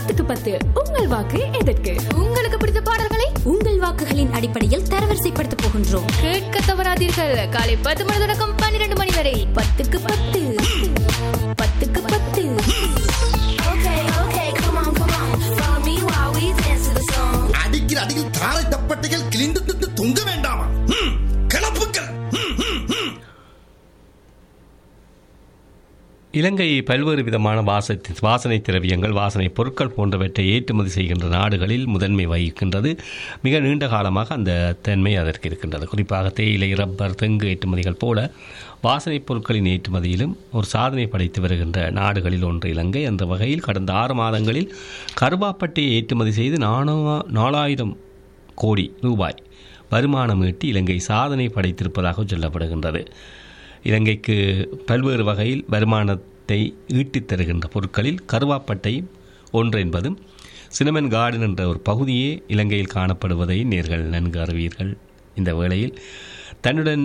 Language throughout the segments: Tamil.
பத்துக்கு பத்து உங்கள் வாக்கு எதற்கு உங்களுக்கு பிடித்த பாடல்களை உங்கள் வாக்குகளின் அடிப்படையில் தரவரிசைப்படுத்த போகின்றோம் கேட்க தவறாதீர்கள் காலை பத்து மணி தொடக்கம் பன்னிரண்டு மணி வரை பத்துக்கு பத்து பத்துக்கு பத்து Okay, okay, come on, come on. Follow me while we dance to the song. அடிக்கிற அடியில் தாரை தப்பட்டைகள் கிழிந்து திட்டு தொங்க வேண்டாமா ம், கிளப்புக்கள் ம், ம், ம். இலங்கை பல்வேறு விதமான வாச வாசனை திரவியங்கள் வாசனை பொருட்கள் போன்றவற்றை ஏற்றுமதி செய்கின்ற நாடுகளில் முதன்மை வகிக்கின்றது மிக நீண்ட காலமாக அந்த தன்மை அதற்கு இருக்கின்றது குறிப்பாக தேயிலை ரப்பர் தெங்கு ஏற்றுமதிகள் போல வாசனைப் பொருட்களின் ஏற்றுமதியிலும் ஒரு சாதனை படைத்து வருகின்ற நாடுகளில் ஒன்று இலங்கை அந்த வகையில் கடந்த ஆறு மாதங்களில் கருவாப்பட்டையை ஏற்றுமதி செய்து நானூ நாலாயிரம் கோடி ரூபாய் வருமானம் ஈட்டி இலங்கை சாதனை படைத்திருப்பதாக சொல்லப்படுகின்றது இலங்கைக்கு பல்வேறு வகையில் வருமானத்தை ஈட்டித் தருகின்ற பொருட்களில் கருவாப்பட்டை ஒன்று என்பதும் சினமன் கார்டன் என்ற ஒரு பகுதியே இலங்கையில் காணப்படுவதை நேர்கள் நன்கு அறிவீர்கள் இந்த வேளையில் தன்னுடன்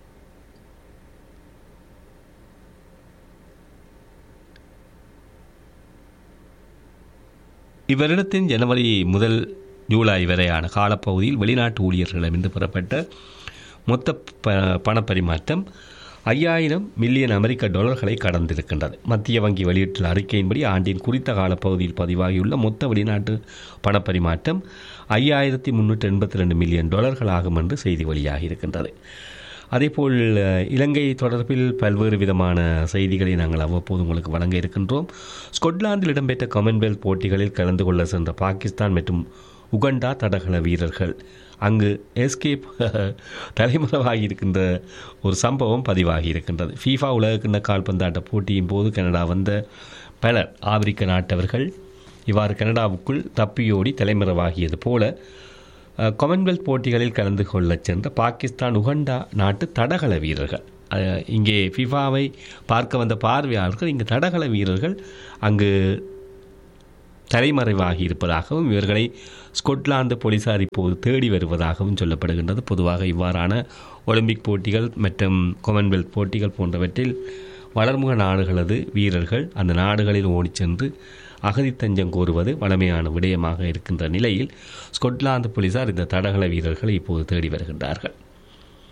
இவ்வருடத்தின் ஜனவரி முதல் ஜூலை வரையான காலப்பகுதியில் வெளிநாட்டு ஊழியர்களிடமிருந்து பெறப்பட்ட மொத்த ப பணப்பரிமாற்றம் ஐயாயிரம் மில்லியன் அமெரிக்க டாலர்களை கடந்திருக்கின்றது மத்திய வங்கி வெளியிட்டுள்ள அறிக்கையின்படி ஆண்டின் குறித்த காலப்பகுதியில் பதிவாகியுள்ள மொத்த வெளிநாட்டு பணப்பரிமாற்றம் ஐயாயிரத்தி முன்னூற்றி எண்பத்தி ரெண்டு மில்லியன் டாலர்கள் ஆகும் என்று செய்தி வெளியாகி இருக்கின்றது அதேபோல் அஹ், இலங்கை தொடர்பில் பல்வேறு விதமான செய்திகளை நாங்கள் அவ்வப்போது உங்களுக்கு வழங்க இருக்கின்றோம் ஸ்கொட்லாந்தில் இடம்பெற்ற காமன்வெல்த் போட்டிகளில் கலந்து கொள்ள சென்ற பாகிஸ்தான் மற்றும் உகண்டா தடகள வீரர்கள் அங்கு எஸ்கேப் தலைமறைவாகி இருக்கின்ற ஒரு சம்பவம் பதிவாகி இருக்கின்றது ஃபீஃபா உலகக்கிண்ண கால்பந்தாட்ட போட்டியின் போது கனடா வந்த பலர் ஆப்பிரிக்க நாட்டவர்கள் இவ்வாறு கனடாவுக்குள் தப்பியோடி தலைமறைவாகியது போல அஹ், காமன்வெல்த் போட்டிகளில் கலந்து கொள்ளச் சென்ற பாகிஸ்தான் உகண்டா நாட்டு தடகள வீரர்கள் அஹ், இங்கே ஃபிஃபாவை பார்க்க வந்த பார்வையாளர்கள் இங்கு தடகள வீரர்கள் அங்கு தலைமறைவாகி இருப்பதாகவும் இவர்களை ஸ்கொட்லாந்து போலீசார் இப்போது தேடி வருவதாகவும் சொல்லப்படுகின்றது பொதுவாக இவ்வாறான ஒலிம்பிக் போட்டிகள் மற்றும் காமன்வெல்த் போட்டிகள் போன்றவற்றில் வளர்முக நாடுகளது வீரர்கள் அந்த நாடுகளில் ஓடிச் சென்று அகதி தஞ்சம் கோருவது வழமையான விடயமாக இருக்கின்ற நிலையில் ஸ்கொட்லாந்து போலீசார் இந்த தடகள வீரர்களை இப்போது தேடி வருகின்றார்கள்